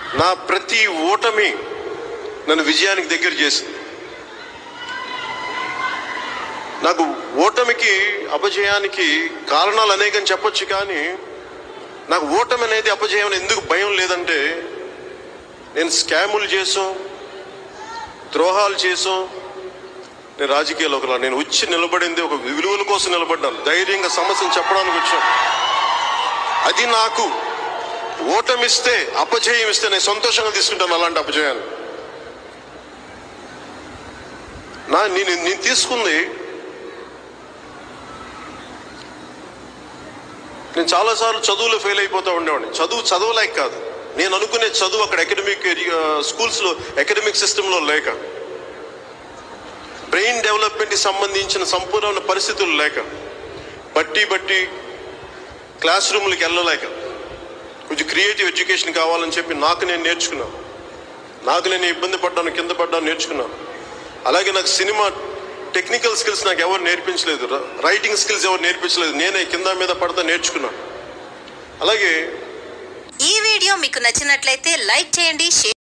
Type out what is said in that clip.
నా ప్రతి ఓటమి నన్ను విజయానికి దగ్గర చేసింది నాకు ఓటమికి అపజయానికి కారణాలు అనేకం చెప్పొచ్చు కానీ నాకు ఓటమి అనేది అపజయం అనేది ఎందుకు భయం లేదంటే నేను స్కాములు చేసో ద్రోహాలు చేసో నేను రాజకీయాల్లోకి రా నేను వచ్చి నిలబడింది ఒక విలువల కోసం నిలబడ్డాను ధైర్యంగా సమస్యలు చెప్పడానికి వచ్చాను అది నాకు ఓటమిస్తే అపజయం ఇస్తే నేను సంతోషంగా తీసుకుంటాను అలాంటి అపజయాన్ని నా నేను నేను తీసుకుంది నేను చాలాసార్లు చదువులో ఫెయిల్ అయిపోతూ ఉండేవాడిని చదువు చదవలేక కాదు నేను అనుకునే చదువు అక్కడ అకాడమిక్ స్కూల్స్లో అకాడమిక్ సిస్టంలో లేక బ్రెయిన్ డెవలప్మెంట్కి సంబంధించిన సంపూర్ణ పరిస్థితులు లేక బట్టి బట్టి క్లాస్ రూమ్లకు వెళ్ళలేక కొంచెం క్రియేటివ్ ఎడ్యుకేషన్ కావాలని చెప్పి నాకు నేను నేర్చుకున్నాను నాకు నేను ఇబ్బంది పడ్డాను కింద పడ్డాను నేర్చుకున్నాను అలాగే నాకు సినిమా టెక్నికల్ స్కిల్స్ నాకు ఎవరు నేర్పించలేదు ర- రైటింగ్ స్కిల్స్ ఎవరు నేర్పించలేదు నేనే కింద మీద పడతా నేర్చుకున్నాను అలాగే ఈ వీడియో మీకు నచ్చినట్లయితే లైక్ చేయండి షేర్